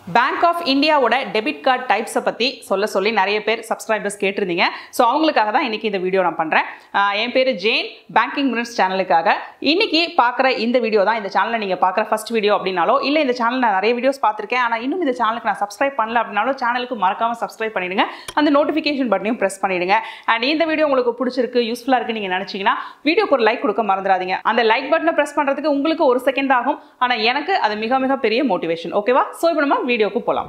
bank of இந்தியாவோட debit card டைப்ஸை பற்றி சொல்ல சொல்லி நிறைய பேர் சப்ஸ்கிரைபர்ஸ் கேட்டிருந்தீங்க ஸோ அவங்களுக்காக தான் இன்னைக்கு இந்த வீடியோ நான் பண்ணுறேன் என் பேர் ஜெயின் பேங்கிங் மினிட்ஸ் சேனலுக்காக இன்னைக்கு பார்க்குற இந்த வீடியோ தான் இந்த சேனலை நீங்கள் பார்க்குற ஃபர்ஸ்ட் வீடியோ அப்படின்னாலோ இல்லை இந்த சேனல் நான் நிறைய வீடியோஸ் பார்த்துருக்கேன் ஆனால் இன்னும் இந்த சேனலுக்கு நான் சப்ஸ்கிரைப் பண்ணல அப்படின்னாலும் சேனலுக்கு மறக்காமல் சப்ஸ்கிரைப் பண்ணிடுங்க அந்த நோட்டிஃபிகேஷன் பட்டனையும் ப்ரெஸ் பண்ணிடுங்க அண்ட் இந்த வீடியோ உங்களுக்கு பிடிச்சிருக்கு யூஸ்ஃபுல்லாக இருக்குன்னு நீங்கள் நினச்சிங்கன்னா வீடியோக்கு ஒரு லைக் கொடுக்க மறந்துடாதீங்க அந்த லைக் பட்டனை ப்ரெஸ் பண்ணுறதுக்கு உங்களுக்கு ஒரு செகண்ட் ஆகும் ஆனால் எனக்கு அது மிக மிக பெரிய மோட்டிவேஷன் ஓகேவா ஸோ இப்போ நம்ம வீடியோக்கு போகலாம்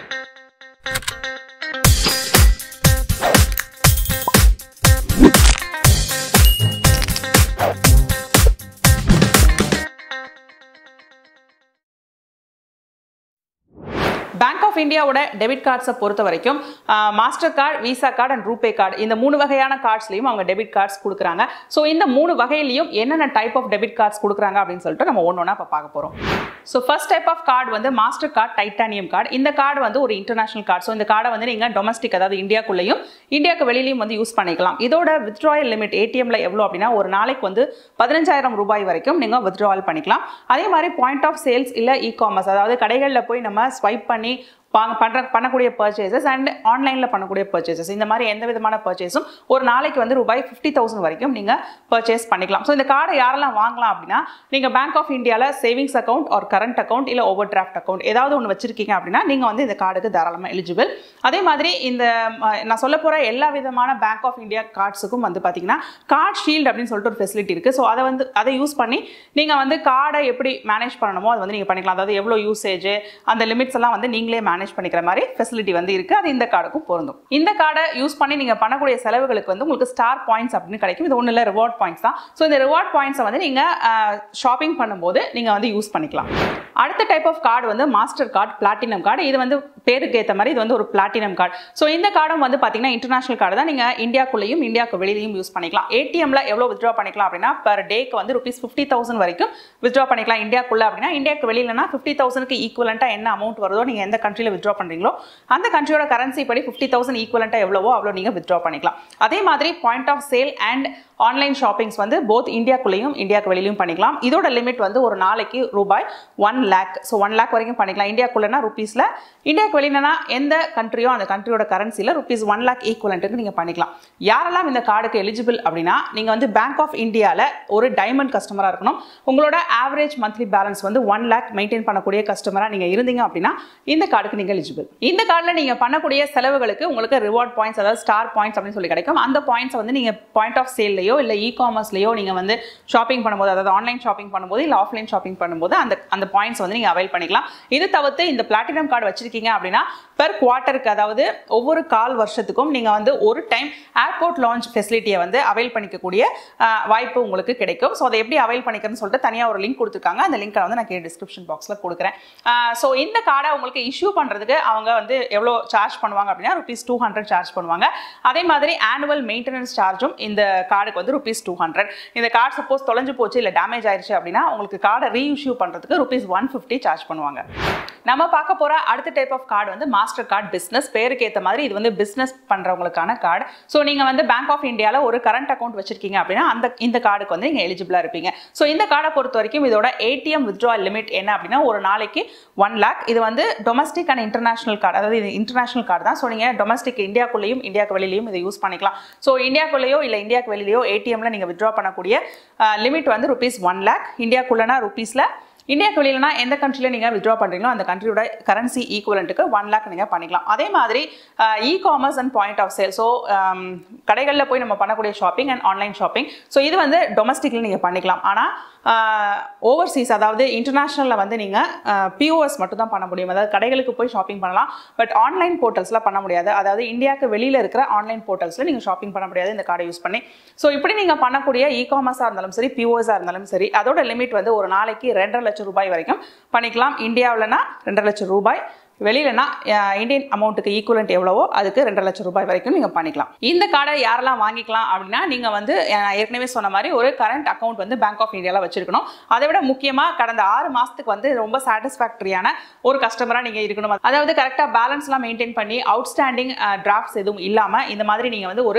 பேங்க் ஆஃப் இந்தியாவோட டெபிட் கார்ட்ஸை பொறுத்த வரைக்கும் Mastercard Visa card and RuPay card இந்த மூணு வகையான கார்ட்ஸ்லையும் அவங்க டெபிட் கார்ட்ஸ் கொடுக்குறாங்க ஸோ இந்த மூணு வகையிலையும் என்னென்ன டைப் ஆஃப் டெபிட் கார்ட்ஸ் கொடுக்குறாங்க அப்படின்னு சொல்லிட்டு நம்ம ஒன்று ஒன்றா இப்போ பார்க்க போகிறோம் so first type of card வந்து மாஸ்டர் கார்டு டைட்டானியம் கார்டு இந்த கார்டு வந்து ஒரு இன்டர்நேஷனல் கார்டு ஸோ இந்த கார்டை வந்து நீங்கள் டொமஸ்டிக் அதாவது இந்தியாக்குள்ளேயும் இந்தியாவுக்கு வெளியிலையும் வந்து யூஸ் பண்ணிக்கலாம் இதோட வித்ட்ராயல் லிமிட் ஏடிஎம்ல எவ்வளோ அப்படின்னா ஒரு நாளைக்கு வந்து பதினஞ்சாயிரம் ரூபாய் வரைக்கும் நீங்கள் வித்ட்ராவல் பண்ணிக்கலாம் அதே மாதிரி பாயிண்ட் ஆஃப் சேல்ஸ் இல்லை இ காமர்ஸ் அதாவது கடைகளில் போய் நம்ம ஸ்வைப் பண்ணி வாங்க பண்ணுற பண்ணக்கூடிய பர்ச்சேசஸ் அண்ட் ஆன்லைனில் பண்ணக்கூடிய பர்ச்சேசஸ் இந்த மாதிரி எந்த விதமான பர்ச்சேஸும் ஒரு நாளைக்கு வந்து ரூபாய் ஃபிஃப்டி தௌசண்ட் வரைக்கும் நீங்கள் பர்ச்சேஸ் பண்ணிக்கலாம் ஸோ இந்த கார்டை யாரெல்லாம் வாங்கலாம் அப்படின்னா நீங்கள் பேங்க் ஆஃப் இந்தியாவில் சேவிங்ஸ் அக்கௌண்ட் ஒரு கரண்ட் அக்கௌண்ட் இல்லை ஓவர் டிராஃப்ட் அக்கௌண்ட் ஏதாவது ஒன்று வச்சிருக்கீங்க அப்படின்னா நீங்கள் வந்து இந்த கார்டுக்கு தாராளமாக எலிஜிபிள் அதே மாதிரி இந்த ம, நான் சொல்ல போகிற எல்லா விதமான பேங்க் ஆஃப் இந்தியா கார்ட்ஸுக்கும் வந்து பார்த்தீங்கன்னா கார்ட் ஷீல்டு அப்படின்னு சொல்லிட்டு ஒரு ஃபெசிலிட்டி இருக்குது ஸோ அதை வந்து அதை யூஸ் பண்ணி நீங்கள் வந்து கார்டை எப்படி மேனேஜ் பண்ணணுமோ அது வந்து நீங்கள் பண்ணிக்கலாம் அதாவது எவ்வளோ யூசேஜ் அந்த லிமிட்ஸ் எல்லாம் வந்து நீங்களே மேனேஜ் பண்ணிக்கிற மாதிரி ஃபெசிலிட்டி வந்து இருக்குது அது இந்த கார்டுக்கும் பொருந்தும் இந்த கார்டை யூஸ் பண்ணி நீங்கள் பண்ணக்கூடிய செலவுகளுக்கு வந்து உங்களுக்கு ஸ்டார் பாயிண்ட்ஸ் அப்படின்னு கிடைக்கும் இது ஒன்றும் இல்லை ரிவார்ட் பாயிண்ட்ஸ் தான் ஸோ இந்த ரிவார்ட் பாயிண்ட்ஸை வந்து நீங்கள் ஷாப்பிங் பண்ணும்போது நீங்கள் வந்து யூஸ் பண்ணிக்கலாம் அடுத்த டைப் ஆஃப் கார்டு வந்து மாஸ்டர் கார்டு பிளாட்டினம் கார்டு இது வந்து பேருக்கு ஏற்ற மாதிரி இது வந்து ஒரு பிளாட்டினம் கார்டு ஸோ இந்த கார்டும் வந்து பார்த்தீங்கன்னா இன்டர்நேஷனல் கார்டு தான் நீங்கள் இந்தியாக்குள்ளேயும் இந்தியாவுக்கு வெளியிலையும் யூஸ் பண்ணிக்கலாம் ஏடிஎம்ல எவ்வளோ வித்ட்ரா பண்ணிக்கலாம் அப்படின்னா பர் டேக்கு வந்து ருபீஸ் ஃபிஃப்டி தௌசண்ட் வரைக்கும் வித்ட்ரா பண்ணிக்கலாம் இந்தியாக்குள்ள அப்படின்னா இந்தியாவுக்கு வெளியிலனா ஃபிஃப்டி தௌசண்ட்க்கு ஈக்குவலண்ட்டாக என்ன அமௌண்ட் வருதோ நீங்கள் எந்த கண்ட்ரியில் வித்ட்ரா பண்ணுறீங்களோ அந்த கண்ட்ரியோட கரன்சி படி ஃபிஃப்டி தௌசண்ட் ஈக்குவலண்ட்டாக எவ்வளவோ அவ்வளோ நீங்கள் வித்ட்ரா பண்ணிக்கலாம் அதே மாதிரி point of sale and online shoppings வந்து போத் இந்தியாக்குள்ளேயும் இந்தியாவுக்கு வெளியிலும் பண்ணிக்கலாம் இதோட லிமிட் வந்து ஒரு நாளைக்கு ரூபாய் one lakh so one lakh வரைக்கும் பண்ணிக்கலாம் இந்தியாக்குள்ளனா ருபீஸில் இந்தியாவுக்கு வெளியிலனா எந்த கண்ட்ரியோ அந்த கண்ட்ரியோட கரன்சியில் ருபீஸ் ஒன் லேக் ஈக்குவலண்ட்டுக்கு நீங்கள் பண்ணிக்கலாம் யாரெல்லாம் இந்த கார்டுக்கு எலிஜிபிள் அப்படின்னா நீங்கள் வந்து பேங்க் ஆஃப் இந்தியாவில் ஒரு டைமண்ட் கஸ்டமராக இருக்கணும் உங்களோட ஆவரேஜ் மந்த்லி பேலன்ஸ் வந்து ஒன் லேக் மெயின்டைன் பண்ணக்கூடிய கஸ்டமராக நீங்கள் இருந்தீங்க அப்படின்னா இந்த கார்டுக்கு நீங்கள் எலிஜிபிள் இந்த கார்டில் நீங்கள் பண்ணக்கூடிய செலவுகளுக்கு உங்களுக்கு ரிவார்ட் பாயிண்ட்ஸ் அதாவது ஸ்டார் பாயிண்ட்ஸ் அப்படின்னு சொல்லி கிடைக்கும் அந்த பாயிண்ட்ஸ் வந்து நீங்கள் பாயிண்ட் ஆஃப் சேல்லையோ இல்லை இ காமர்ஸ்லையோ நீங்கள் வந்து ஷாப்பிங் பண்ணும்போது அதாவது ஆன்லைன் ஷாப்பிங் பண்ணும்போது இல்லை ஆஃப்லைன் ஷாப்பிங் பண்ணும்போது அந்த அந்த பாயிண்ட்ஸ் வந்து நீங்கள் அவைல் பண்ணிக்கலாம் இது தவிர்த்து இந்த பிளாட்டினம் கார்டு வச்சிருக்கீங்க அப்படின்னா பெர் குவார்ட்டருக்கு அதாவது ஒவ்வொரு கால் வருஷத்துக்கும் நீங்கள் வந்து ஒரு டைம் ஏர்போர்ட் லான்ச் ஃபெசிலிட்டியை வந்து அவைல் பண்ணிக்கக்கூடிய அஹ், வாய்ப்பு உங்களுக்கு கிடைக்கும் ஸோ அதை எப்படி அவைல் பண்ணிக்கிறேன்னு சொல்லிட்டு தனியாக ஒரு லிங்க் கொடுத்துருக்காங்க அந்த லிங்க்கை வந்து நான் கீழே டிஸ்கிரிப்ஷன் பாக்ஸில் கொடுக்குறேன் ஸோ இந்த கார்டை உங்களுக்கு இஷ்யூ பண்ணுறதுக்கு அவங்க வந்து எவ்வளோ சார்ஜ் பண்ணுவாங்க அப்படின்னா ருபீஸ் டூ ஹண்ட்ரட் சார்ஜ் பண்ணுவாங்க அதே மாதிரி ஆனுவல் மெயின்டெனன்ஸ் சார்ஜும் இந்த கார்டுக்கு வந்து ருபீஸ் டூ ஹண்ட்ரட் இந்த கார்டு சப்போஸ் தொலைஞ்சு போச்சு இல்லை டேமேஜ் ஆயிருச்சு அப்படின்னா உங்களுக்கு கார்டை ரீஇஷ்யூ பண்ணுறதுக்கு ருபீஸ் ஒன் ஃபிஃப்டி சார்ஜ் பண்ணுவாங்க நம்ம பார்க்க போகிற அடுத்த டைப் ஆஃப் கார்டு வந்து மாஸ்டர் கார்டு பிஸ்னஸ் பேருக்கு ஏற்ற மாதிரி இது வந்து பிஸ்னஸ் பண்ணுறவங்களுக்கான கார்டு ஸோ நீங்கள் வந்து பேங்க் ஆஃப் இந்தியாவில் ஒரு கரண்ட் அக்கௌண்ட் வச்சிருக்கீங்க அப்படின்னா அந்த இந்த கார்டுக்கு வந்து நீங்கள் எலிஜிபிளாக இருப்பீங்க ஸோ இந்த கார்டை பொறுத்த வரைக்கும் இதோட ஏடிஎம் வித்ட்ரால் லிமிட் என்ன அப்படின்னா ஒரு நாளைக்கு ஒன் லேக் இது வந்து டொமஸ்டிக் அண்ட் இன்டர்நேஷனல் கார்டு அதாவது இது இன்டர்நேஷனல் கார்டு தான் ஸோ நீங்கள் டொமஸ்டிக் இந்தியாக்குள்ளேயும் இந்தியாவுக்கு வெளியிலையும் இதை யூஸ் பண்ணிக்கலாம் ஸோ இந்தியாக்குள்ளேயோ இல்லை இந்தியாவுக்கு வெளியிலையோ ஏடிஎம்ல நீங்கள் வித்ட்ரா பண்ணக்கூடிய லிமிட் வந்து ருபீஸ் ஒன் லேக் இந்தியாக்குள்ளனா ருபீஸில் இந்தியாவுக்கு வெளியிலனா எந்த கண்ட்ரியில் நீங்கள் வித்ட்ரா பண்ணுறீங்களோ அந்த கண்ட்ரியோட கரன்சி ஈக்குவலண்ட்டுக்கு ஒன் லேக் நீங்கள் பண்ணிக்கலாம் அதே மாதிரி e commerce and point of sale so கடைகளில் போய் நம்ம பண்ணக்கூடிய shopping and online shopping so இது வந்து டொமஸ்டிக்கில் நீங்கள் பண்ணிக்கலாம் ஆனால் ஓவர்சீஸ் அதாவது இன்டர்நேஷ்னலில் வந்து நீங்கள் பிஓஎஸ் மட்டும் தான் பண்ண முடியும் அதாவது கடைகளுக்கு போய் ஷாப்பிங் பண்ணலாம் பட் ஆன்லைன் போர்ட்டல்ஸில் பண்ண முடியாது அதாவது இந்தியாவுக்கு வெளியில் இருக்கிற ஆன்லைன் போர்ட்டல்ஸில் நீங்கள் ஷாப்பிங் பண்ண முடியாது இந்த கார்டை யூஸ் பண்ணி ஸோ இப்படி நீங்கள் பண்ணக்கூடிய இ காமர்ஸாக இருந்தாலும் சரி பிஓஎஸாக இருந்தாலும் சரி அதோட லிமிட் வந்து ஒரு நாளைக்கு ரெண்டரை லட்சம் ரூபாய் வரைக்கும் பண்ணிக்கலாம் இந்தியாவில்னா ரெண்டரை லட்சம் ரூபாய் வெளியிலனா அஹ், இந்தியன் அமௌண்ட்டுக்கு ஈக்குவலண்ட் எவ்வளவோ அதுக்கு ரெண்டரை லட்சம் ரூபாய் வரைக்கும் நீங்கள் பண்ணிக்கலாம் இந்த கார்டை யாரெல்லாம் வாங்கிக்கலாம் அப்படின்னா நீங்கள் வந்து அஹ், நான் ஏற்கனவே சொன்ன மாதிரி ஒரு கரண்ட் அக்கௌண்ட் வந்து பேங்க் ஆஃப் இந்தியாவில் வச்சிருக்கணும் அதை விட முக்கியமாக கடந்த ஆறு மாதத்துக்கு வந்து ரொம்ப சாட்டிஸ்ஃபேக்டரியான ஒரு கஸ்டமராக நீங்கள் இருக்கணும் அதாவது கரெக்டாக பேலன்ஸ்லாம் மெயின்டைன் பண்ணி அவுட்ஸ்டாண்டிங் டிராஃப்ட்ஸ் எதுவும் இல்லாமல் இந்த மாதிரி நீங்கள் வந்து ஒரு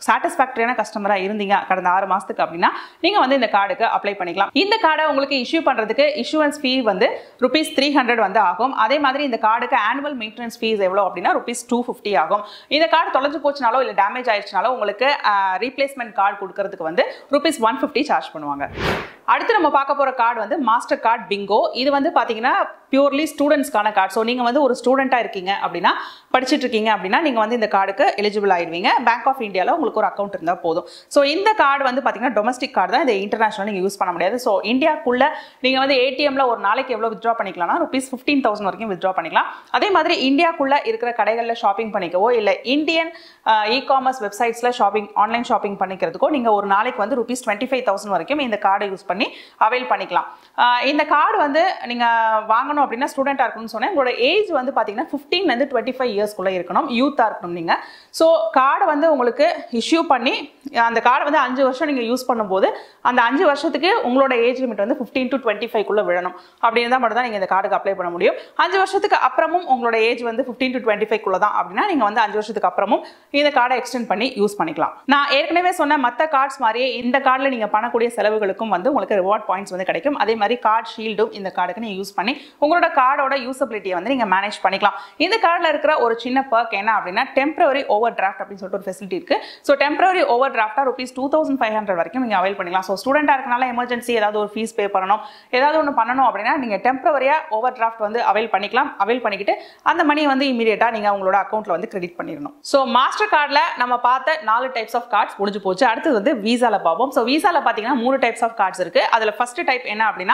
சாட்டிஸ்ஃபேக்டரியான கஸ்டமராக இருந்தீங்க கடந்த ஆறு மாதத்துக்கு அப்படின்னா நீங்கள் வந்து இந்த கார்டுக்கு அப்ளை பண்ணிக்கலாம் இந்த கார்டை உங்களுக்கு இஷ்யூ பண்ணுறதுக்கு இஷ்யூவன்ஸ் ஃபீ வந்து ருபீஸ் த்ரீ ஹண்ட்ரட் வந்து ஆகும் அதே மாதிரி இந்த கார்டுக்கு ஆனுவல் மெயின்டெனன்ஸ் ஃபீஸ் எவ்வளோ அப்படின்னா ருபீஸ் டூ ஃபிஃப்டி ஆகும் இந்த கார்டு தொலைஞ்சு போச்சுனாலோ இல்லை டேமேஜ் ஆயிடுச்சுனாலோ உங்களுக்கு ரீப்ளேஸ்மெண்ட் கார்டு கொடுக்கறதுக்கு வந்து ருபீஸ் ஒன் ஃபிஃப்டி சார்ஜ் பண்ணுவாங்க அடுத்து நம்ம பார்க்க போகிற கார்டு வந்து மாஸ்டர் கார்டு பிங்கோ இது வந்து பார்த்தீங்கன்னா பியூர்லி ஸ்டூடெண்ட்ஸ்க்கான கார்டு ஸோ நீங்கள் வந்து ஒரு ஸ்டூடெண்ட்டாக இருக்கீங்க அப்படின்னா படிச்சுட்டு இருக்கீங்க அப்படின்னா நீங்கள் வந்து இந்த கார்டுக்கு எலிஜிபிள் ஆயிடுவீங்க பேங்க் ஆஃப் இந்தியாவில் உங்களுக்கு ஒரு அக்கௌண்ட் இருந்தால் போதும் ஸோ இந்த கார்டு வந்து பார்த்தீங்கன்னா டொமஸ்டிக் கார்டு தான் இது இன்டர்நேஷனல் நீங்கள் யூஸ் பண்ண முடியாது ஸோ இந்தியாக்குள்ள நீங்கள் வந்து ஏடிஎம்ல ஒரு நாளைக்கு எவ்வளோ வித்ட்ரா பண்ணிக்கலாம்னா ருபீஸ் ஃபிஃப்டீன் தௌசண்ட் வரைக்கும் வித்ட்ரா பண்ணிக்கலாம் அதே மாதிரி இந்தியாக்குள்ள இருக்கிற கடைகளில் ஷாப்பிங் பண்ணிக்கவோ இல்லை இந்தியன் இ காமர்ஸ் வெப்சைட்ஸில் ஷாப்பிங் ஆன்லைன் ஷாப்பிங் பண்ணிக்கிறதுக்கோ நீங்கள் ஒரு நாளைக்கு வந்து ருபீஸ் டுவெண்ட்டி ஃபைவ் தௌசண்ட் வரைக்கும் இந்த கார்டை யூஸ் பண்ணி அவைல் பண்ணிக்கலாம் ஆஹ் இந்த கார்டு வந்து நீங்கள் வாங்கணும் அப்படின்னா ஸ்டூடெண்ட்டாக இருக்கணும்னு சொன்னேன் உங்களோட ஏஜ் வந்து பார்த்தீங்கன்னா ஃபிஃப்டீன்லேருந்து டுவெண்ட்டி ஃபைவ் இயர்ஸ்க்குள்ளே இருக்கணும் யூத்தாக இருக்கணும் நீங்கள் ஸோ கார்டு வந்து உங்களுக்கு இஷ்யூ பண்ணி அந்த கார்டை வந்து அஞ்சு வருஷம் நீங்கள் யூஸ் பண்ணும்போது அந்த அஞ்சு வருஷத்துக்கு உங்களோட ஏஜ் லிமிட் வந்து ஃபிஃப்டீன் டு டுவெண்ட்டி ஃபைவ்க்குள்ளே விழணும் அப்படின்னு தான் மட்டும் தான் நீங்கள் இந்த கார்டுக்கு அப்ளை பண்ண முடியும் அஞ்சு வருஷத்துக்கு அப்புறமும் உங்களோட ஏஜ் வந்து ஃபிஃப்டீன் டு டுவெண்ட்டி ஃபைவ்க்குள்ள தான் அப்படின்னா நீங்கள் வந்து அஞ்சு வருஷத்துக்கு அப்புறமும் இந்த கார்டை எக்ஸ்டெண்ட் பண்ணி யூஸ் பண்ணிக்கலாம் நான் ஏற்கனவே சொன்ன மற்ற கார்ட்ஸ் மாதிரியே இந்த கார்டில் நீங்கள் பண்ணக்கூடிய செலவுகளுக்கும் வந்து உங்களுக்கு ரிவார்ட் பாயிண்ட்ஸ் வந்து கிடைக்கும் அதே மாதிரி கார்டு ஷீல்டும் இந்த கார்டுக்கு நீங்கள் யூஸ் பண்ணி உங்களோட கார்டோட யூசபிலிட்டியை வந்து நீங்கள் மேனேஜ் பண்ணிக்கலாம் இந்த கார்டில் இருக்கிற ஒரு சின்ன பர்க் என்ன அப்படின்னா டெம்பரரி ஓவர் டிராஃப்ட் அப்படின்னு சொல்லிட்டு ஒரு ஃபெசிலிட்டி இருக்கு ஸோ டெம்பரரி ஓவர் டிராஃப்டாக rupees two thousand five hundred வரைக்கும் நீங்கள் அவைல் பண்ணிக்கலாம் ஸோ ஸ்டூடெண்ட்டாக இருக்கனால எமர்ஜென்சி ஏதாவது ஒரு ஃபீஸ் பே பண்ணணும் ஏதாவது ஒன்று பண்ணணும் அப்படின்னா நீங்கள் டெம்பரரியாக ஓவர் டிராஃப்ட் வந்து அவைல் பண்ணிக்கலாம் அவைல் பண்ணிக்கிட்டு அந்த மணியை வந்து இமீடியட்டாக நீங்கள் உங்களோட அக்கௌண்ட்டில் வந்து கிரெடிட் பண்ணிடணும் ஸோ மாஸ்டர் கார்டில் நம்ம பார்த்த நாலு டைப்ஸ் ஆஃப் கார்ட்ஸ் முடிஞ்சு போச்சு அடுத்தது வந்து வீசாவில் பார்ப்போம் ஸோ வீசாவில் பார்த்தீங்கன்னா மூணு டைப்ஸ் ஆஃப் கார்ட்ஸ் இருக்குது அதில் ஃபர்ஸ்ட் டைப் என்ன அப்படின்னா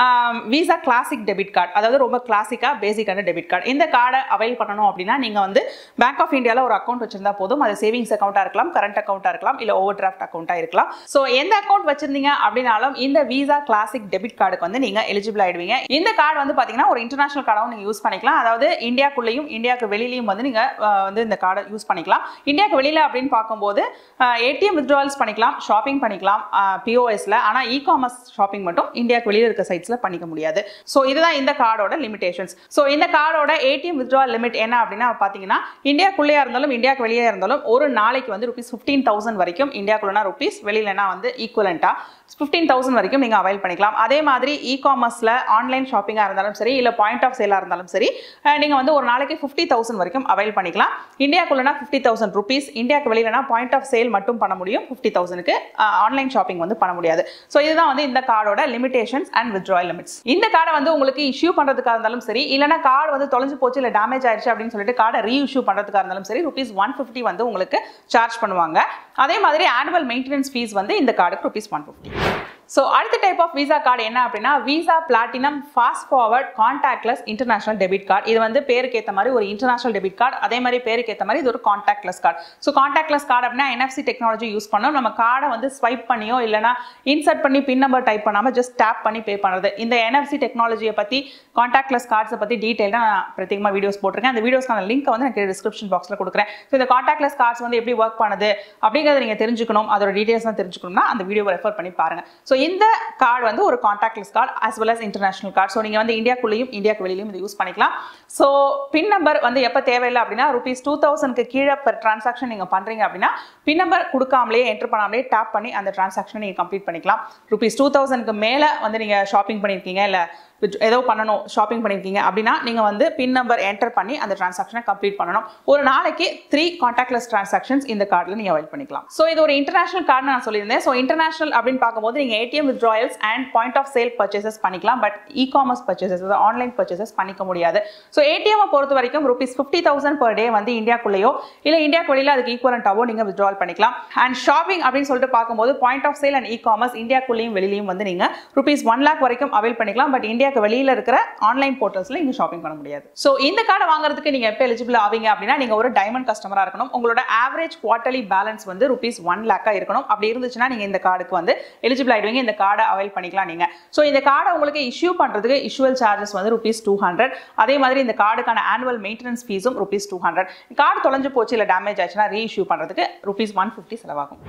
வீசா கிளாசிக் டெபிட் கார்டு அதாவது ரொம்ப கிளாசிக்காக பேசிக்கான டெபிட் கார்டு இந்த கார்டை அவைல் பண்ணணும் அப்படின்னா நீங்கள் வந்து பேங்க் ஆஃப் இந்தியாவில் ஒரு அக்கௌண்ட் வச்சிருந்தா போதும் அது சேவிங்ஸ் அக்கௌண்ட்டாக இருக்கலாம் கரண்ட் அக்கௌண்ட்டாக இருக்கலாம் இல்லை ஓவர் டிராஃப்ட் அக்கௌண்ட்டாக இருக்கலாம் ஸோ எந்த அக்கௌண்ட் வச்சிருந்தீங்க அப்படின்னாலும் இந்த வீசா கிளாசிக் டெபிட் கார்டுக்கு வந்து நீங்கள் எலிஜிபிள் ஆயிடுவீங்க இந்த கார்டு வந்து பார்த்தீங்கன்னா ஒரு இன்டர்நேஷனல் கார்டாகவும் நீங்கள் யூஸ் பண்ணிக்கலாம் அதாவது இந்தியாக்குள்ளேயும் இந்தியாவுக்கு வெளியிலையும் வந்து நீங்கள் வந்து இந்த கார்டை யூஸ் பண்ணிக்கலாம் இந்தியாவுக்கு வெளியில் அப்படின்னு பார்க்கும்போது ஏடிஎம் வித்ட்ராவல்ஸ் பண்ணிக்கலாம் ஷாப்பிங் பண்ணிக்கலாம் பிஓஎஸ்ல ஆனால் இ காமர்ஸ் ஷாப்பிங் மட்டும் இந்தியாவுக்கு வெளியில் இருக்க சைட்ஸில் பண்ணிக்க முடியாது ஸோ இதுதான் இந்த கார்டோட லிமிடேஷன்ஸ் ஸோ இந்த கார்டோட ஏடிஎம் வித்ட்ராவல் லிமிட் என்ன அப்படின்னா பார்த்தீங்கன்னா இந்தியாக்குள்ளேயா இருந்தாலும் இந்தியாவுக்கு வெளியே இருந்தாலும் ஒரு நாளைக்கு வந்து ருபீஸ் ஃபிஃப்டீன் தௌசண்ட் வரைக்கும் இந்தியாக்குள்ளனா ருபீஸ் வெளியிலனா வந்து ஈக்குவலண்ட்டாக ஃபிஃப்டீன் தௌசண்ட் வரைக்கும் நீங்கள் அவைல் பண்ணிக்கலாம் அதே மாதிரி இ காமர்ஸில் ஆன்லைன் ஷாப்பிங்காக இருந்தாலும் சரி இல்லை பாயிண்ட் ஆஃப் சேலாக இருந்தாலும் சரி நீங்கள் வந்து ஒரு நாளைக்கு ஃபிஃப்டி தௌசண்ட் வரைக்கும் அவைல் பண்ணிக்கலாம் இந்தியாக்குள்ளனா ஃபிஃப்டி தௌசண்ட் ருபீஸ் இந்தியாவுக்கு வெளியிலனா பாயிண்ட் ஆஃப் சேல் மட்டும் பண்ண முடியும் ஃபிஃப்டி தௌசண்ட்க்கு ஆன்லைன் ஷாப்பிங் வந்து பண்ண முடியாது ஸோ இதுதான் வந்து இந்த கார்டோட லிமிடேஷன்ஸ் அண்ட் வித்ட்ராயல் லிமிட்ஸ் இந்த கார்டை வந்து உங்களுக்கு இஷ்யூ பண்ணுறதுக்காக இருந்தாலும் சரி இல்லைனா கார்டு வந்து தொலைஞ்சு போச்சு இல்லை டேமேஜ் ஆயிடுச்சு அப்படின்னு சொல்லிட்டு கார்டை ரீஇஷ்யூ பண்ணுறதுக்காக இருந்தாலும் சரி ருபீஸ் ஒன் ஃபிஃப்டி வந்து உங்களுக்கு சார்ஜ் பண்ணுவாங்க அதே மாதிரி ஆனுவல் மெயின்டெனன்ஸ் ஃபீஸ் வந்து இந்த கார்டுக்கு ருபீஸ் ஒன் ஃபிஃப்டி ஸோ அடுத்த டைப் ஆஃப் விசா கார்டு என்ன அப்படின்னா Visa platinum fast forward contactless international debit card இது வந்து பேருக்கு ஏற்ற மாதிரி ஒரு இன்டர்நேஷனல் டெபிட் கார்டு அதே மாதிரி பேருக்கு ஏற்ற மாதிரி இது ஒரு contactless card so contactless card அப்படின்னா என்எஃப்சி டெக்னாலஜி யூஸ் பண்ணோம் நம்ம கார்டை வந்து ஸ்வைப் பண்ணியோ இல்லைனா இன்சர்ட் பண்ணி பின் நம்பர் டைப் பண்ணாமல் ஜஸ்ட் டேப் பண்ணி பே பண்ணுறது இந்த என்எஃப்சி டெக்னாலஜியை பற்றி கான்டாக்ட்லெஸ் கார்ட்ஸை பற்றி டீட்டெயிலாக நான் பிரத்யேகமாக வீடியோஸ் போட்டிருக்கேன் அந்த வீடியோஸ்க்கான லிங்க் வந்து எனக்கு டிஸ்கிரிப்ஷன் பாக்ஸில் கொடுக்குறேன் ஸோ இந்த கான்டாக்ட்லெஸ் கார்ட்ஸ் வந்து எப்படி ஒர்க் பண்ணுது அப்படிங்கிறத நீங்கள் தெரிஞ்சுக்கணும் அதோட டீட்டெயில்ஸ்லாம் தெரிஞ்சுக்கணும்னா அந்த வீடியோவை ரெஃபர் பண்ணி பாருங்கள் ஸோ இந்த கார்டு வந்து ஒரு contactless card as well as international card so நீங்கள் வந்து இந்தியாக்குள்ளேயும் இந்தியாவுக்கு வெளியிலையும் இதை யூஸ் பண்ணிக்கலாம் ஸோ பின் நம்பர் வந்து எப்போ தேவையில்லை அப்படின்னா ருபீஸ் டூ தௌசண்ட்க்கு கீழே per டிரான்சாக்ஷன் நீங்கள் பண்ணுறீங்க அப்படின்னா பின் நம்பர் கொடுக்காமலே என்டர் பண்ணாமலே டேப் பண்ணி அந்த டிரான்சாக்ஷனை நீங்கள் கம்ப்ளீட் பண்ணிக்கலாம் ருபீஸ் டூ தௌசண்ட்க்கு மேலே வந்து நீங்கள் ஷாப்பிங் பண்ணியிருக்கீங்க இல்லை ஏதோ பண்ணணும் ஷாப்பிங் பண்ணியிருக்கீங்க அப்படின்னா நீங்கள் வந்து பின் நம்பர் என்டர் பண்ணி அந்த டிரான்சாக்ஷனை கம்ப்ளீட் பண்ணணும் ஒரு நாளைக்கு த்ரீ கான்டாக்ட்லெஸ் டிரான்சாக்ஷன்ஸ் இந்த கார்டில் நீங்கள் அவைல் பண்ணிக்கலாம் ஸோ இது ஒரு இன்டர்நேஷனல் கார்டு நான் சொல்லியிருந்தேன் ஸோ இன்டர்நேஷனல் அப்படின்னு பார்க்கும்போது நீங்கள் ATM withdrawals and point of sale purchases பண்ணிக்கலாம் but e commerce purchases online purchases பண்ணிக்க முடியாது ஸோ ஏடிஎம் பொறுத்த வரைக்கும் rupees fifty thousand per day வந்து இந்தியாக்குள்ளேயோ இல்லை இந்தியாவுக்கு வெளியில் அதுக்கு ஈக்குவலண்ட்டாவோ நீங்கள் வித்ட்ரால் பண்ணிக்கலாம் அண்ட் ஷாப்பிங் அப்படின்னு சொல்லிட்டு பார்க்கும்போது point of sale and e commerce இந்தியாக்குள்ளேயும் வெளியிலையும் வந்து நீங்கள் ருபீஸ் ஒன் லேக் வரைக்கும் அவைல் பண்ணிக்கலாம் பட் இந்தியாவுக்கு வெளியில் இருக்கிற ஆன்லைன் போர்ட்டல்ஸில் நீங்கள் ஷாப்பிங் பண்ண முடியாது ஸோ இந்த கார்டை வாங்குறதுக்கு நீங்கள் எப்போ எலிஜிபிள் ஆவீங்க அப்படின்னா நீங்கள் ஒரு டைமண்ட் கஸ்டமராக இருக்கணும் உங்களோட ஆவரேஜ் குவார்ட்டர்லி பேலன்ஸ் வந்து ருபீஸ் ஒன் லேக்காக இருக்கணும் அப்படி இருந்துச்சுன்னா நீங்கள் இந்த கார்டுக்கு வந்து எலிஜிபிள் ஆயிடுவீங்க இந்த கார்டை அவைல் பண்ணிக்கலாம் நீங்கள் ஸோ இந்த கார்டை உங்களுக்கு இஷ்யூ பண்ணுறதுக்கு இஷ்யூவல் சார்ஜஸ் வந்து ருபீஸ் டூ ஹண்ட்ரட் அதே மாதிரி இந்த கார்டுக்கான ஆனுவல் மெயின்டெனன்ஸ் ஃபீஸும் ருபீஸ் டூ ஹண்ட்ரட் கார்டு தொலைஞ்சு போச்சு இல்லை டேமேஜ் ஆச்சுன்னா ரீஇஷ்யூ பண்ணுறதுக்கு ருபீஸ் ஒன் ஃபிஃப்டி செலவாகும்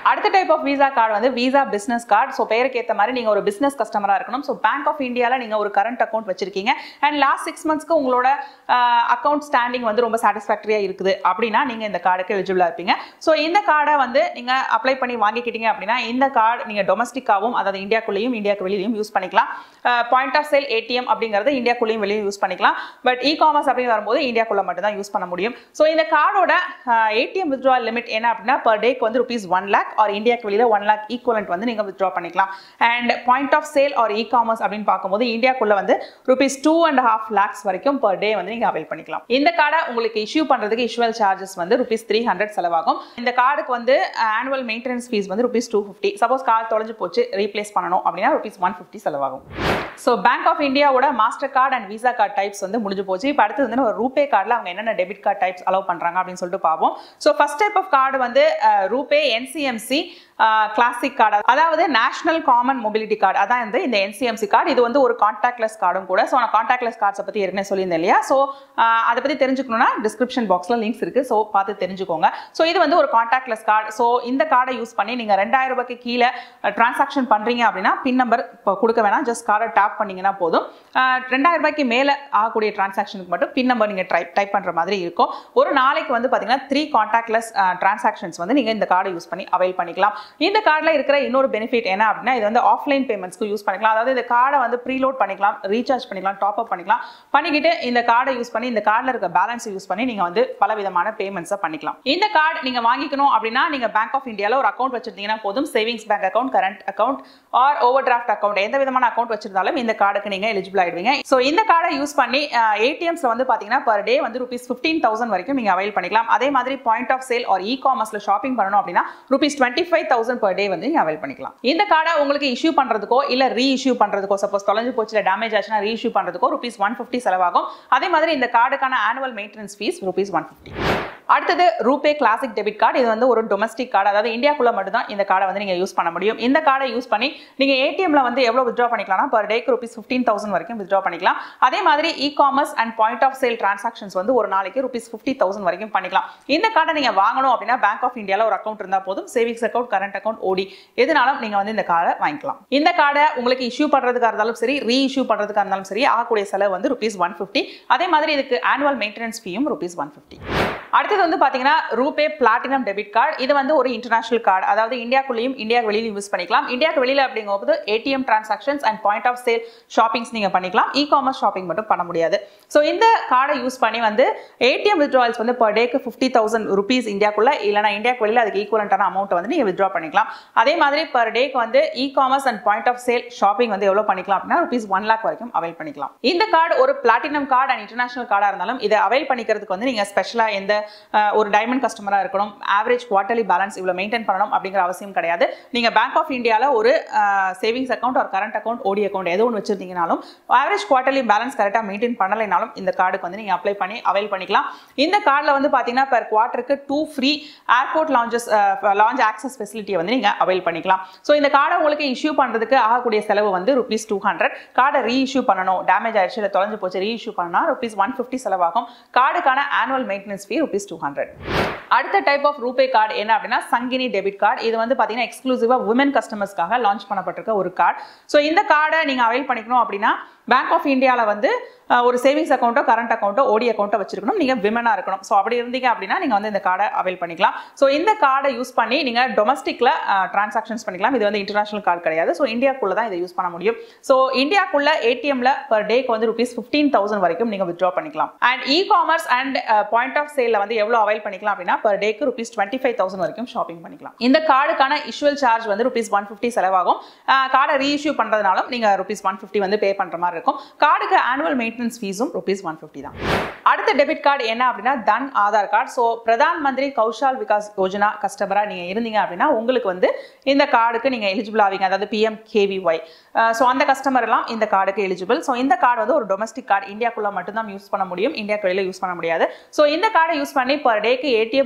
அடுத்த டைப் ஆஃப் விசா கார்டு வந்து விசா பிசினஸ் கார்டு ஸோ பெயருக்கு ஏற்ற மாதிரி நீங்கள் ஒரு பிசினஸ் கஸ்டமராக இருக்கணும் ஸோ பேங்க் ஆஃப் இந்தியாவில் நீங்கள் ஒரு கரண்ட் அக்கௌண்ட் வச்சிருக்கீங்க அண்ட் லாஸ்ட் சிக்ஸ் மந்த்ஸ்க்கு உங்களோட அக்கௌண்ட் ஸ்டாண்டிங் வந்து ரொம்ப சாட்டிஸ்ஃபேக்டரியாக இருக்குது அப்படின்னா நீங்கள் இந்த கார்டுக்கு எலிஜிபிளாக இருப்பீங்க ஸோ இந்த கார்டை வந்து நீங்கள் அப்ளை பண்ணி வாங்கிக்கிட்டீங்க அப்படின்னா இந்த கார்டு நீங்கள் டொமஸ்டிக்காகவும் அதாவது இந்தியாக்குள்ளேயும் இந்தியாவுக்கு வெளியிலையும் யூஸ் பண்ணிக்கலாம் பாயிண்ட் ஆஃப் சேல் ஏடிஎம் அப்படிங்கிறது இந்தியாக்குள்ளேயும் வெளியும் யூஸ் பண்ணிக்கலாம் பட் இ காமர்ஸ் அப்படின்னு வரும்போது இந்தியாக்குள்ள மட்டும் தான் யூஸ் பண்ண முடியும் ஸோ இந்த கார்டோட ஏடிஎம் வித்ட்ரால் லிமிட் என்ன அப்படின்னா பர் டேக்கு வந்து ருபீஸ் ஒன் லேக் ஆர் இந்தியாவுக்கு வெளியில் ஒன் லேக் ஈக்குவலண்ட் வந்து நீங்கள் வித்ட்ரா பண்ணிக்கலாம் and point of sale or e commerce அப்படின்னு பார்க்கும்போது இந்தியாக்குள்ள வந்து rupees two and half lakhs வரைக்கும் பர் டே வந்து நீங்கள் அவைல் பண்ணிக்கலாம் இந்த கார்டை உங்களுக்கு இஷ்யூ பண்ணுறதுக்கு இஷ்யூவல் சார்ஜஸ் வந்து ருபீஸ் த்ரீ ஹண்ட்ரட் செலவாகும் இந்த கார்டுக்கு வந்து ஆனுவல் மெயின்டெனன்ஸ் ஃபீஸ் வந்து rupees two fifty suppose card தொலைஞ்சு போச்சு ரீப்ளேஸ் பண்ணணும் அப்படின்னா ருபீஸ் ஒன் ஃபிஃப்டி செலவாகும் ஸோ பேங்க் ஆஃப் இந்தியாவோட Mastercard and Visa card types வந்து முடிஞ்சு போச்சு இப்போ அடுத்து வந்து ஒரு ரூபே கார்டில் அவங்க என்னென்ன டெபிட் கார்டு டைப்ஸ் அலோவ் பண்ணுறாங்க அப்படின்னு சொல்லிட்டு பார்ப்போம் so first type of card வந்து ரூபே என்சிஎம்சி கிளாசிக் கார்டு அதாவது நேஷனல் காமன் மொபிலிட்டி கார்டு அதான் வந்து இந்த என்சிஎம்சி கார்டு இது வந்து ஒரு கான்டாக்ட்லெஸ் கார்டும் கூட ஸோ நான் கான்டாக்ட்லெஸ் கார்ட்ஸை பற்றி ஏற்கனவே சொல்லியிருந்தேன் இல்லையா ஸோ அதை பற்றி தெரிஞ்சுக்கணும்னா டிஸ்கிரிப்ஷன் பாக்ஸில் லிங்க்ஸ் இருக்குது ஸோ பார்த்து தெரிஞ்சுக்கோங்க ஸோ இது வந்து ஒரு கான்டாக்ட்லெஸ் கார்டு ஸோ இந்த கார்டை யூஸ் பண்ணி நீங்கள் ரெண்டாயிரம் ரூபாய்க்கு கீழே டிரான்சாக்ஷன் பண்ணுறீங்க அப்படின்னா பின் நம்பர் இப்போ கொடுக்க வேணாம் ஜஸ்ட் கார்டை டேப் பண்ணிங்கன்னா போதும் ரெண்டாயிரம் ரூபாய்க்கு மேலே ஆகக்கூடிய டிரான்சாக்ஷனுக்கு மட்டும் பின் நம்பர் நீங்கள் டைப் டைப் பண்ணுற மாதிரி இருக்கும் ஒரு நாளைக்கு வந்து பார்த்தீங்கன்னா த்ரீ கான்டாக்ட்லெஸ் டிரான்சாக்ஷன்ஸ் வந்து நீங்கள் இந்த கார்டை யூஸ் பண்ணி அவைல் பண்ணிக்கலாம் இந்த கார்டில் இருக்கிற இன்னொரு பெனிஃபிட் என்ன அப்படின்னா இது வந்து ஆஃப்லைன் பேமெண்ட்ஸ்க்கு யூஸ் பண்ணிக்கலாம் அதாவது இந்த கார்டை வந்து ப்ரீலோட் பண்ணிக்கலாம் ரீசார்ஜ் பண்ணிக்கலாம் டாப் அப் பண்ணிக்கலாம் பண்ணிக்கிட்டு இந்த கார்டை யூஸ் பண்ணி இந்த கார்டில் இருக்க பேலன்ஸை யூஸ் பண்ணி நீங்கள் வந்து பல விதமான பேமெண்ட்ஸை பண்ணிக்கலாம் இந்த கார்டு நீங்கள் வாங்கிக்கணும் அப்படின்னா நீங்கள் பேங்க் ஆஃப் இந்தியாவில் ஒரு அக்கௌண்ட் வச்சிருந்தீங்கன்னா போதும் savings bank account current account or over draft account எந்த விதமான அக்கௌண்ட் வச்சிருந்தாலும் இந்த கார்டுக்கு நீங்கள் எலிஜிபிள் ஆயிடுவீங்க ஸோ இந்த கார்டை யூஸ் பண்ணி ஏடிஎம்ஸ்ல வந்து பார்த்தீங்கன்னா பர் டே வந்து ருபீஸ் ஃபிஃப்டீன் தௌசண்ட் வரைக்கும் நீங்கள் அவைல் பண்ணிக்கலாம் அதே மாதிரி point of sale or e காமர்ஸ்ல ஷாப்பிங் பண்ணணும் அப்படின்னா rupees twenty five thousand per day வந்து நீங்கள் அவைல் பண்ணிக்கலாம் இந்த கார்டை உங்களுக்கு இஷ்யூ பண்ணுறதுக்கோ இல்லை ரீ இஷ்யூ பண்ணுறதுக்கோ சப்போஸ் தொலைஞ்சு போச்சு இல்லை டேமேஜ் ஆச்சுன்னா ரீ இஷ்யூ பண்ணுறதுக்கோ ருபீஸ் ஒன் ஃபிஃப்டி செலவாகும் அதே மாதிரி இந்த கார்டுக்கான annual maintenance fees rupees one fifty அடுத்தது ரூபே கிளாசிக் டெபிட் கார்டு இது வந்து ஒரு டொமஸ்டிக் கார்டு அதாவது இந்தியாக்குள்ள மட்டும் தான் இந்த கார்டை வந்து நீங்கள் யூஸ் பண்ண முடியும் இந்த கார்டை யூஸ் பண்ணி நீங்கள் ஏடிஎம்ல வந்து எவ்வளோ வித்ட்ரா பண்ணிக்கலாம்னா பர் டேக்கு ருபீஸ் ஃபிஃப்டீன் தௌசண்ட் வரைக்கும் வித்ட்ரா பண்ணிக்கலாம் அதே மாதிரி e commerce and point of sale transactions வந்து ஒரு நாளைக்கு ருபீஸ் ஃபிஃப்டி தௌசண்ட் வரைக்கும் பண்ணிக்கலாம் இந்த கார்டை நீங்கள் வாங்கணும் அப்படின்னா பேங்க் ஆஃப் இந்தியாவில் ஒரு அக்கௌண்ட் இருந்தால் போதும் சேவிங்ஸ் அக்கௌண்ட் கரண்ட் அக்கௌண்ட் ஓடி எதுனாலும் நீங்கள் வந்து இந்த கார்டை வாங்கிக்கலாம் இந்த கார்டை உங்களுக்கு இஷ்யூ பண்ணுறதுக்காக இருந்தாலும் சரி ரீ இஷ்யூ பண்ணுறதுக்காக இருந்தாலும் சரி ஆகக்கூடிய செலவு வந்து ருபீஸ் ஒன் ஃபிஃப்டி அதே மாதிரி இதுக்கு ஆனுவல் மெயின்டெனன்ஸ் ஃபீயும் ருபீஸ் ஒன் ஃபிஃப்டி அடுத்தது வந்து பார்த்தீங்கன்னா ரூபே பிளாட்டினம் டெபிட் கார்டு இது வந்து ஒரு இன்டர்நேஷனல் கார்டு அதாவது இந்தியாக்குள்ளேயும் இந்தியா வெளியிலும் யூஸ் பண்ணிக்கலாம் இந்தியாவுக்கு வெளியில் அப்படிங்கும்போது ATM transactions and point of sale shoppings நீங்கள் பண்ணிக்கலாம் இ காமர்ஸ் ஷாப்பிங் மட்டும் பண்ண முடியாது ஸோ இந்த கார்டை யூஸ் பண்ணி வந்து ஏடிஎம் வித்ட்ரால்ஸ் வந்து பர் டேக்கு ஃபிஃப்டி தௌசண்ட் ருபீஸ் இந்தியாக்குள்ள இல்லைனா இந்தியாவுக்கு வெளியில் அதுக்கு ஈக்குவலண்டான அமௌண்ட்டை வந்து நீங்கள் வித்ட்ரா பண்ணிக்கலாம் அதே மாதிரி பர் டேக்கு வந்து e commerce and point of sale shopping வந்து எவ்வளோ பண்ணிக்கலாம் அப்படின்னா ருபீஸ் ஒன் லேக் வரைக்கும் அவைல் பண்ணிக்கலாம் இந்த கார்டு ஒரு பிளாட்டினம் கார்டு அண்ட் இன்டர்நேஷனல் கார்டாக இருந்தாலும் இதை அவைல் பண்ணிக்கிறதுக்கு வந்து நீங்கள் ஸ்பெஷலாக எந்த ஒரு டைமண்ட் கஸ்டமராக இருக்கணும் ஆவரேஜ் குவார்டர்லி பேலன்ஸ் இவ்வளோ மெயின்டைன் பண்ணணும் அப்படிங்கிற அவசியம் கிடையாது நீங்கள் பேங்க் ஆஃப் இந்தியாவில் ஒரு சேவிங்ஸ் அக்கௌண்ட் ஒரு கரண்ட் அக்கௌண்ட் ஓடி அக்கௌண்ட் எது ஒன்று வச்சிருந்தீங்கனாலும் ஆவரேஜ் குவார்டர்லி பேலன்ஸ் கரெக்டாக மெயின்டைன் பண்ணலைனாலும் இந்த கார்டுக்கு வந்து நீங்கள் அப்ளை பண்ணி அவைல் பண்ணிக்கலாம் இந்த கார்டில் வந்து பார்த்தீங்கன்னா பெர் குவார்ட்டருக்கு two free airport lounges lounge access ஃபெசிலிட்டியை வந்து நீங்கள் அவைல் பண்ணிக்கலாம் ஸோ இந்த கார்டை உங்களுக்கு இஷ்யூ பண்ணுறதுக்கு ஆகக்கூடிய செலவு வந்து ருபீஸ் டூ ஹண்ட்ரட் கார்டை ரீ இஷ்யூ பண்ணணும் டேமேஜ் ஆயிடுச்சு இல்லை தொலைஞ்சு போச்சு ரீ இஷ்யூ பண்ணால் ருபீஸ் ஒன் ஃபிஃப்டி செலவாகும் கார்டுக்கான annual maintenance fee rupees two hundred அடுத்த டைப் ஆஃப் ரூபே கார்டு என்ன அப்படின்னா சங்கினி டெபிட் கார்டு இது வந்து பார்த்தீங்கன்னா எக்ஸ்க்ளூசிவாக உமன் கஸ்டமர்ஸ்க்காக லான்ச் பண்ணப்பட்டிருக்க ஒரு கார்டு ஸோ இந்த கார்டை நீங்கள் அவைல் பண்ணிக்கணும் அப்படின்னா பேங்க் ஆஃப் இந்தியாவில் வந்து ஒரு சேவிங்ஸ் அக்கௌண்ட்டோ கரண்ட் அக்கௌண்ட்டோ ஓடி அக்கௌண்ட்டோ வச்சிருக்கணும் நீங்கள் விமனாக இருக்கணும் ஸோ அப்படி இருந்தீங்க அப்படின்னா நீங்கள் வந்து இந்த கார்டை அவைல் பண்ணிக்கலாம் ஸோ இந்த கார்டை யூஸ் பண்ணி நீங்கள் டொமஸ்டிக்கில் டிரான்சாக்ஷன்ஸ் பண்ணிக்கலாம் இது வந்து இன்டர்நேஷனல் கார்டு கிடையாது ஸோ இந்தியாக்குள்ளே தான் இதை யூஸ் பண்ண முடியும் ஸோ இந்தியாக்குள்ள ஏடிஎம்ல பர் டேக்கு வந்து ருபீஸ் ஃபிஃப்டீன் தௌசண்ட் வரைக்கும் நீங்கள் வித்ட்ரா பண்ணிக்கலாம் and e commerce and point of சேலில் வந்து எவ்வளோ அவைல் பண்ணிக்கலாம் அப்படின்னா பர் டேக்கு ருபீஸ் டுவெண்ட்டி ஃபைவ் தௌசண்ட் வரைக்கும் ஷாப்பிங் பண்ணிக்கலாம் இந்த கார்டுக்கான இஷ்யூவல் சார்ஜ் வந்து ருபீஸ் ஒன் ஃபிஃப்டி செலவாகும் கார்டை ரீஇஷ்யூ பண்ணுறதுனாலும் நீங்கள் ருபீஸ் ஒன் ஃபிஃப்டி வந்து பே பண்ணுற மாதிரி இருக்கும் கார்டுக்கு ஆனுவல் மெயின்டெனன்ஸ் ஃபீஸும் ருபீஸ் ஒன் ஃபிஃப்டி தான் அடுத்த டெபிட் கார்டு என்ன அப்படின்னா தன் ஆதார் கார்டு ஸோ பிரதான் மந்திரி கௌஷால் விகாஸ் யோஜனா கஸ்டமராக நீங்கள் இருந்தீங்க அப்படின்னா உங்களுக்கு வந்து இந்த கார்டுக்கு நீங்கள் எலிஜிபிள் ஆவீங்க அதாவது பிஎம் கேவிஒய் ஸோ அந்த கஸ்டமர் எல்லாம் இந்த கார்டுக்கு எலிஜிபிள் ஸோ இந்த கார்டு வந்து ஒரு டொமஸ்டிக் கார்டு இந்தியாக்குள்ள மட்டும்தான் யூஸ் பண்ண முடியும் இந்தியாக்கு வெளியில் யூஸ் பண்ண முடியாது ஸோ இந்த கார்டை யூஸ் பண்ணி பர் டேக்கு ஏடிஎம்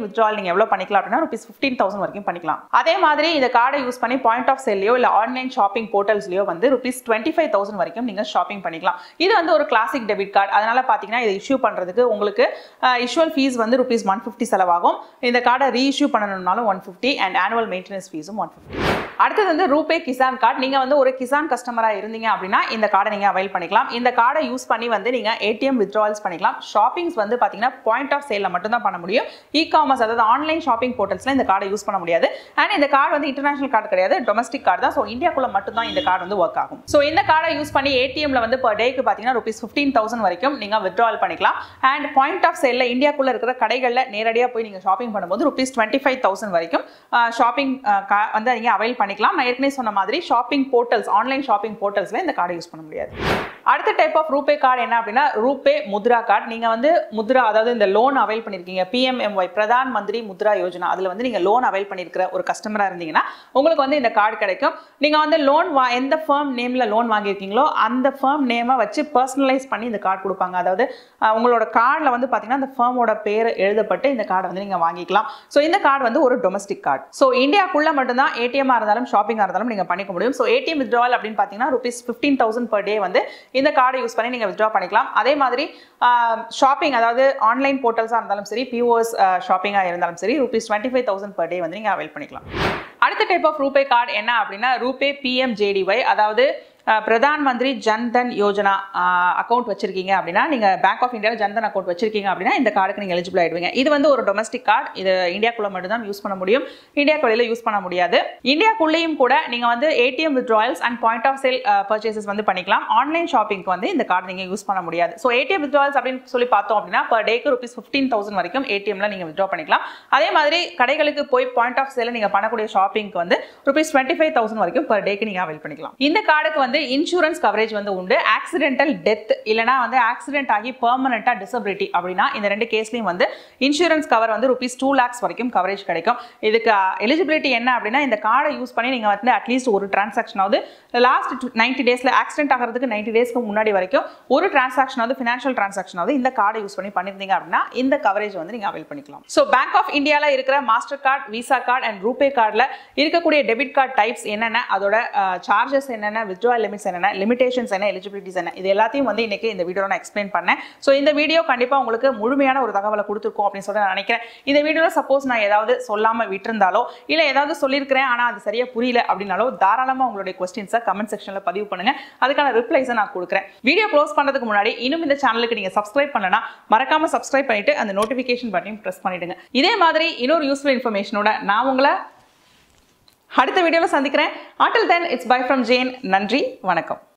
ஏடிஎம் வித்ட்ரால் நீங்க எவ்வளவு பண்ணிக்கலாம் அப்படின்னா ருபீஸ் ஃபிஃப்டீன் தௌசண்ட் வரைக்கும் பண்ணிக்கலாம் அதே மாதிரி இந்த கார்டை யூஸ் பண்ணி பாயிண்ட் ஆஃப் சேல்லையோ இல்ல ஆன்லைன் ஷாப்பிங் போர்ட்டல்ஸ்லயோ வந்து ருபீஸ் டுவெண்ட்டி ஃபைவ் தௌசண்ட் வரைக்கும் நீங்க ஷாப்பிங் பண்ணிக்கலாம் இது வந்து ஒரு கிளாசிக் டெபிட் கார்டு அதனால பாத்தீங்கன்னா இதை இஷ்யூ பண்றதுக்கு உங்களுக்கு இஷ்யூவல் ஃபீஸ் வந்து ருபீஸ் ஒன் ஃபிஃப்டி செலவாகும் இந்த கார்டை ரீஇஷ்யூ பண்ணணும்னாலும் one fifty and annual maintenance ஃபீஸும் ஒன் ஃபிஃப்டி அடுத்தது வந்து ரூபே கிசான் கார்டு நீங்க வந்து ஒரு கிசான் கஸ்டமரா இருந்தீங்க அப்படின்னா இந்த கார்டை நீங்க அவைல் பண்ணிக்கலாம் இந்த கார்டை யூஸ் பண்ணி வந்து நீங்க ஏடிஎம் வித்ட்ராவல்ஸ் பண்ணிக்கலாம் ஷாப்பிங்ஸ் வந்து பாத்தீங்கன்னா பாயிண்ட் ஆஃப் சேல்ல மட்டும் தான் பண்ண முடியும் இ காமர்ஸ் அதாவது ஆன்லைன் ஷாப்பிங் போர்ட்டல்ஸ்ல இந்த கார்டை யூஸ் பண்ண முடியாது அண்ட் இந்த கார்டு வந்து இன்டர்நேஷனல் கார்டு கிடையாது டொமஸ்டிக் கார்டு தான் ஸோ இந்தியாக்குள்ள மட்டும் தான் இந்த கார்டு வந்து ஒர்க் ஆகும் ஸோ இந்த கார்டை யூஸ் பண்ணி ஏடிஎம்ல வந்து per டேக்கு பாத்தீங்கன்னா ருபீஸ் ஃபிஃப்டீன் தௌசண்ட் வரைக்கும் நீங்க வித்ட்ராவல் பண்ணிக்கலாம் அண்ட் பாயிண்ட் ஆஃப் சேல்ல இந்தியாக்குள்ள இருக்கிற கடைகள்ல நேரடியா போய் நீங்க ஷாப்பிங் பண்ணும்போது ருபீஸ் டுவெண்ட்டி ஃபைவ் தௌசண்ட் வரைக்கும் ஷாப்பிங் வந்து நீங்க அவைல் பண்ணிக்கலாம் நான் ஏற்கனவே சொன்ன மாதிரி ஷாப்பிங் போர்ட்டல்ஸ் ஆன்லைன் ஷாப்பிங் போர்ட்டல்ஸ்ல இந்த கார்டை யூஸ் பண்ண முடியாது அடுத்த டைப் ஆஃப் ரூபே கார்டு என்ன அப்படின்னா ரூபே முத்ரா கார்டு நீங்க வந்து முத்ரா அதாவது இந்த லோன் அவைல் பண்ணிருக்கீங்க பிஎம்எம்ஒய் பிரதான் மந்திரி முத்ரா யோஜனா அதுல வந்து நீங்க லோன் அவைல் பண்ணிருக்கிற ஒரு கஸ்டமரா இருந்தீங்கன்னா உங்களுக்கு வந்து இந்த கார்டு கிடைக்கும் நீங்க வந்து லோன் எந்த ஃபர்ம் நேம்ல லோன் வாங்கியிருக்கீங்களோ அந்த ஃபர்ம் நேமை வச்சு பர்சனலைஸ் பண்ணி இந்த கார்டு கொடுப்பாங்க அதாவது அஹ், உங்களோட கார்டில் வந்து பாத்தீங்கன்னா அந்த ஃபர்மோட பேர் எழுதப்பட்டு இந்த கார்டை வந்து நீங்க வாங்கிக்கலாம் ஸோ இந்த கார்டு வந்து ஒரு டொமஸ்டிக் கார்டு ஸோ இந்தியாக்குள்ள மட்டும்தான் ஏடிஎம்மாக இருந்தாலும் ஷாப்பிங்காக இருந்தாலும் நீங்க பண்ணிக்க முடியும் ஸோ ஏடிஎம் வித்ட்ராவல் அப்படின்னு பார்த்தீங்கன்னா rupees fifteen thousand per day வந்து இந்த கார்டை யூஸ் பண்ணி நீங்க வித்ட்ரா பண்ணிக்கலாம் அதே மாதிரி ஷாப்பிங் அதாவது ஆன்லைன் போர்ட்டல்ஸாக இருந்தாலும் சரி பிஓஎஸ் ஷாப்பிங்காக இருந்தாலும் சரி rupees twenty five thousand per day வந்து நீங்க அவைல் பண்ணிக்கலாம் அடுத்த டைப் ஆஃப் ரூபே கார்டு என்ன அப்படின்னா ரூபே பிஎம்ஜேடிஒய் அதாவது அஹ், பிரதான் மந்திரி ஜன்தன் யோஜனா அக்கௌண்ட் வச்சிருக்கீங்க அப்படின்னா நீங்க பேங்க் ஆஃப் இந்தியாவில் ஜன்தன் அக்கௌண்ட் வச்சிருக்கீங்க அப்படின்னா இந்த கார்டுக்கு நீங்க எலிஜிபிள் ஆயிடுவீங்க இது வந்து ஒரு டொமஸ்டிக் கார்டு இது இந்தியாக்குள்ள மட்டும் தான் யூஸ் பண்ண முடியும் இந்தியாக்கு வெளியில யூஸ் பண்ண முடியாது இந்தியாக்குள்ளேயும் கூட நீங்க வந்து ATM withdrawals and point of sale purchases வந்து பண்ணிக்கலாம் ஆன்லைன் ஷாப்பிங்க்கு வந்து இந்த கார்டு நீங்க யூஸ் பண்ண முடியாது ஸோ ஏடிஎம் வித்ட்ராயல்ஸ் அப்படின்னு சொல்லி பார்த்தோம் அப்படின்னா per டேக்கு ருபீஸ் ஃபிஃப்டீன் தௌசண்ட் வரைக்கும் ஏடிஎம்ல நீங்க வித்ட்ரா பண்ணிக்கலாம் அதே மாதிரி கடைகளுக்கு போய் பாயிண்ட் ஆஃப் சேல நீங்க பண்ணக்கூடிய ஷாப்பிங்க்கு வந்து ருபீஸ் டுவெண்ட்டி ஃபைவ் தௌசண்ட் வரைக்கும் per டேக்கு நீங்க அவைல் பண்ணிக்கலாம் இந்த கார்டுக்கு வந்து இன்சூரன்ஸ் கவரேஜ் வந்து உண்டு ஆக்சிடென்டல் டெத் இல்லனா வந்து ஆக்சிடென்ட் ஆகி பெர்மனண்டா டிசபிலிட்டி அப்படின்னா இந்த ரெண்டு கேஸ்லயும் வந்து இன்சூரன்ஸ் கவர் வந்து ருபீஸ் டூ லேக்ஸ் வரைக்கும் கவரேஜ் கிடைக்கும் இதுக்கு எலிஜிபிலிட்டி என்ன அப்படின்னா இந்த கார்டை யூஸ் பண்ணி நீங்க வந்து அட்லீஸ்ட் ஒரு டிரான்சாக்ஷனாவது லாஸ்ட் நைன்டி டேஸ்ல ஆக்சிடென்ட் ஆகிறதுக்கு நைன்டி டேஸ்க்கு முன்னாடி வரைக்கும் ஒரு டிரான்சாக்ஷனாவது ஃபினான்ஷியல் டிரான்சாக்ஷனாவது இந்த கார்டை யூஸ் பண்ணி பண்ணிருந்தீங்க அப்படின்னா இந்த கவரேஜ் வந்து நீங்க அவைல் பண்ணிக்கலாம் ஸோ பேங்க் ஆஃப் இந்தியால இருக்கிற Mastercard Visa card and RuPay கார்டில் இருக்கக்கூடிய டெபிட் கார்டு டைப்ஸ் என்னென்ன அதோட சார்ஜஸ் என்னென்ன வித்ட்ரா லிமிட்ஸ் என்னென்ன லிமிடேஷன்ஸ் என்ன எலிஜிபிலிட்டிஸ் என்ன இது எல்லாத்தையும் வந்து இன்னைக்கு இந்த வீடியோவில் நான் எக்ஸ்பிளைன் பண்ணேன் ஸோ இந்த வீடியோ கண்டிப்பாக உங்களுக்கு முழுமையான ஒரு தகவலை கொடுத்துருக்கோம் அப்படின்னு சொல்லி நான் நினைக்கிறேன் இந்த வீடியோவில் சப்போஸ் நான் ஏதாவது சொல்லாமல் விட்டிருந்தாலோ இல்லை ஏதாவது சொல்லியிருக்கிறேன் ஆனால் அது சரியா புரியல அப்படின்னாலோ தாராளமாக உங்களுடைய கொஸ்டின்ஸை கமெண்ட் செக்ஷனில் பதிவு பண்ணுங்க அதுக்கான ரிப்ளைஸை நான் கொடுக்குறேன் வீடியோ க்ளோஸ் பண்ணுறதுக்கு முன்னாடி இன்னும் இந்த சேனலுக்கு நீங்கள் சப்ஸ்கிரைப் பண்ணலனா மறக்காம சப்ஸ்கிரைப் பண்ணிட்டு அந்த நோட்டிஃபிகேஷன் பட்டனையும் ப்ரெஸ் பண்ணிடுங்க இதே மாதிரி இன்னொரு யூஸ்ஃபுல் இன்ஃபர்மேஷனோட நான் உங்களை அடுத்த வீடியோவில் சந்திக்கிறேன் ஆட்டில் then it's bye from Jain நன்றி வணக்கம்